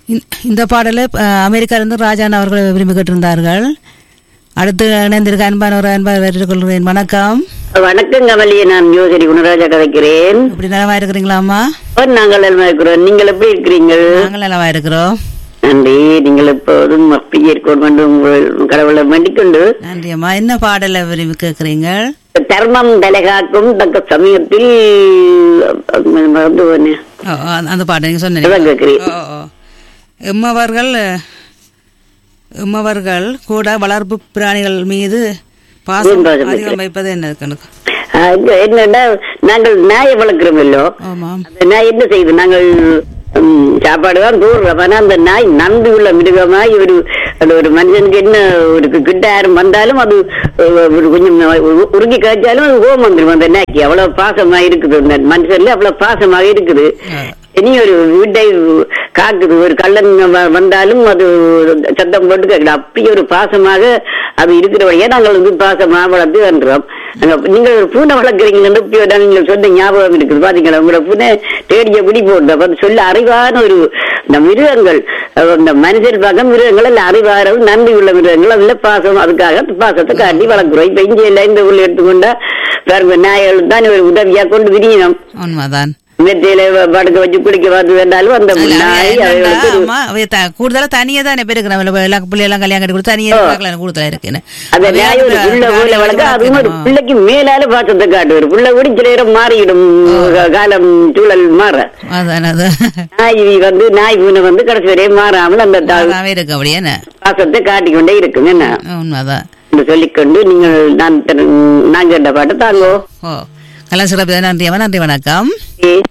இந்த- இந்த பாடலை அஹ், அமெரிக்காவிலிருந்து ராஜான் அவர்கள் விரும்பி கேட்டிருந்தார்கள் அடுத்து இணைந்திருக்க அன்பான ஒரு அன்பாக கொள்கிறேன் வணக்கம் வணக்கம் கமலியை நான் யோசரி குணராஜா கதைக்கிறேன் இப்படி நலமா இருக்கிறீங்களாம்மா ஓ, நாங்கள் நலமா இருக்கிறோம் நீங்கள் எப்படி இருக்கிறீங்கள் நாங்கள் நலமா இருக்கிறோம் நன்றி நீங்கள் எப்போதும் அப்படியே இருக்கணும் என்று உங்கள் கடவுளை வேண்டிக்கொண்டு நன்றி அம்மா என்ன பாடலை விரும்பி கேட்குறீங்க தர்மம் தலைகாக்கும் தக்க சமயத்தில் மறந்து போனேன். ஓ, அந்த- அந்த பாட்டு நீங்க சொன்னீங்க அதான் கேட்கிறேன் ஓ, ஓ. எம்மவர்கள் எம்மவர்கள் கூட வளர்ப்பு பிராணிகள் மீது பாசம் பாசம் அதிகம் வைப்பது என்ன கணக்கு ஆஹ், இங்க என்னன்னா நாங்கள் நாயை வளர்க்கிறோமல்லோ ஆமாம் அந்த நாய் என்ன செய்யுது நாங்கள் ம், சாப்பாடு தான் தூடுறோம் ஆனா அந்த நாய் நன்றி உள்ள மிருகமாய் ஒரு அது ஒரு மனுஷனுக்கு என்ன ஒரு கிட்ட யாரும் வந்தாலும் அது அஹ், ஒரு கொஞ்சம் உ- உருகி காய்ச்சாலும் அது கோபம் வந்துடும் அந்த நாய்க்கு அவ்வளவு பாசமா இருக்குது அந்த மனுஷன்ல அவ்வளவு பாசமாக இருக்குது இனி ஒரு வீட்டை காக்குது ஒரு கள்ளன் வ- வந்தாலும் அது சத்தம் போட்டு கேட்கல அப்படி ஒரு பாசமாக அது இருக்கிறபடியே நாங்கள் வந்து பாசமா வளர்த்து வந்தோம் நாங்க நீங்கள் ஒரு பூனை வளர்க்குறீங்கன்னு இப்படி ஒரு நீங்கள் சொன்ன ஞாபகம் இருக்குது பாத்தீங்களா உங்களோட பூனை தேடிய குடி போட்டு அப்ப அது சொல்ல அறிவான ஒரு இந்த மிருகங்கள் அஹ் இந்த மனுஷர் பக்கம் மிருகங்கள் எல்லாம் அறிவாரம் நன்றி உள்ள மிருகங்கள் அதுல பாசம் அதுக்காக பாசத்தை காட்டி வளர்க்குறோம் இப்ப இங்கே எல்லாம் இந்த ஊர்ல எடுத்துக்கொண்டா பாருங்க நாய்கள் தான் ஒரு உதவியா கொண்டு விரியணும் உண்மைதான் மெத்தையில படுக்க வச்சு குடிக்க வந்து வேண்டாலும் அந்த இல்ல, அது நாய் என்னன்னா, அவைகளுக்கு ஒரு- அம்மா, அவை த- கூடுதலா தனியே தானே பேருக்கு நம்ம எல்லாம் பிள்ளை எல்லாம் கல்யாணம் கட்டி கொடுத்து தனியே பார்க்கலாம் கூடுதலா இருக்குன்னு அந்த அவை நாய் ஒரு அந்த புள்ள போல பிராணிகளை வளர்க்க அதுவும் ஒரு வளர்க்கணுமா? பிள்ளைக்கு மேலால பாசத்தை காட்டு ஒரு புள்ள கூட சில நேரம் மாறிடும் காலம் சூழல் மாற அதான் அதான் நாய் வந்து நாய் பூனை வந்து கடைசி வரையும் மாறாமல் அந்த த- அதாவே இருக்கு அப்படியே என்ன பாசத்தை காட்டிக்கொண்டே இருக்கும் என்ன உண்மைதான் என்று சொல்லிக்கொண்டு நீங்கள் நான் தர- நான் கேட்ட பாட்டு தாங்கோ ஓ கலாம் சிறப்பு நன்றி அம்மா நன்றி வணக்கம் ஏ